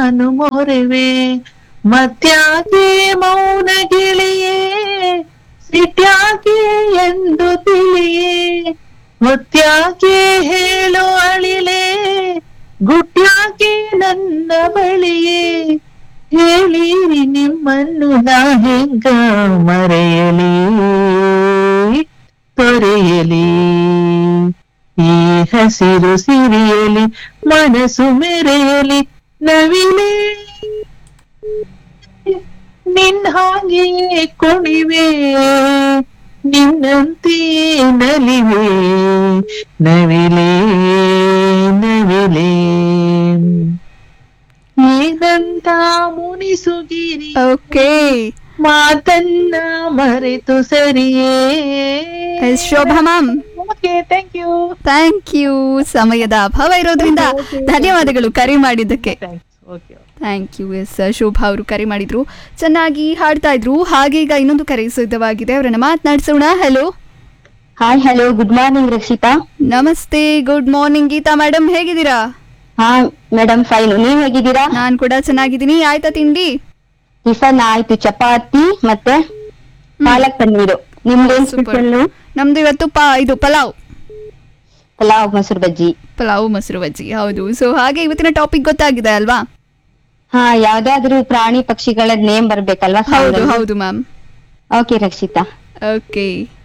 ನಾನು ಮೊರೆವೆ ಮತ್ಯಾಕೆ ಮೌನ ಗಿಳಿಯೇ ಸಿಟ್ಯಾಕೆ ಎಂದು ತಿಳಿಯೇ ಮುತ್ಯಾಕೆ ಹೇಳು ಅಳಿಲೆ ಗುಟ್ಯಾಕೆ ನನ್ನ ಬಳಿಯೇ ಹೇಳಿರಿ ನಿಮ್ಮನ್ನು ನಾ ಹೆಂಗ ಮರೆಯಲಿ ತೊರೆಯಲಿ ಈ ಹಸಿರು ಸಿರಿಯಲಿ ಮನಸ್ಸು ಮೆರೆಯಲಿ ನವಿಲೆ ನಿನ್ನ ಹಾಗೆಯೇ ಕುಣಿವೆ ನಿನ್ನಂತೆಯೇ ನಲಿವೆ ನವಿಲೆ ನವಿಲೆ ಏನಂತ ಮುನಿಸುಗಿರಿ ಓಕೆ ಮಾತನ್ನ ಮರೆತು ಸರಿಯೇ Shobha ma'am okay thank you thank you ಸಮಯದ ಅಭಾವ ಇರೋದ್ರಿಂದ ಧನ್ಯವಾದಗಳು ಕರೆ ಮಾಡಿದ್ದಕ್ಕೆ thanks okay thank you yes Shobha ಅವರು ಕರೆ ಮಾಡಿದ್ರು ಚೆನ್ನಾಗಿ ಹಾಡ್ತಾ ಇದ್ರು ಹಾಗೆ ಈಗ ಇನ್ನೊಂದು ಕರೆ ಸಿದ್ಧವಾಗಿದೆ ಅವರನ್ನ ಮಾತನಾಡಿಸೋಣ hello hi hello good morning Rakshitha ನಮಸ್ತೆ ಗುಡ್ ಮಾರ್ನಿಂಗ್ ಗೀತಾ ಮೇಡಮ್ ಹೇಗಿದ್ದೀರಾ ಹಾ ಮೇಡಮ್ ಫೈನ್ ನೀವ್ ಹೇಗಿದ್ದೀರಾ ನಾನ್ ಕೂಡ ಚೆನ್ನಾಗಿದ್ದೀನಿ ಆಯ್ತಾ ತಿಂಡಿ ಟಿಫನ್ ಆಯ್ತು ಚಪಾತಿ ಮತ್ತೆ ಪಾಲಕ್ ಪನ್ನೀರು ನಿಮ್ದೇನ್ Super. ಸ್ಪೆಷಲ್ ನಮ್ದು ಇವತ್ತು ಪಾ ಇದು ಪಲಾವ್ ಪಲಾವ್ ಮೊಸರು ಬಜ್ಜಿ ಪಲಾವ್ ಮೊಸರು ಬಜ್ಜಿ ಹೌದು ಸೊ ಹಾಗೆ ಇವತ್ತಿನ ಟಾಪಿಕ್ ಗೊತ್ತಾಗಿದೆ ಅಲ್ವಾ ಹಾ ಯಾವ್ದಾದ್ರು ಪ್ರಾಣಿ ಪಕ್ಷಿಗಳ ನೇಮ್ ಬರ್ಬೇಕಲ್ವಾ ಹೌದು ಹೌದು ಮ್ಯಾಮ್ ಓಕೆ ರಕ್ಷಿತಾ ಓಕೆ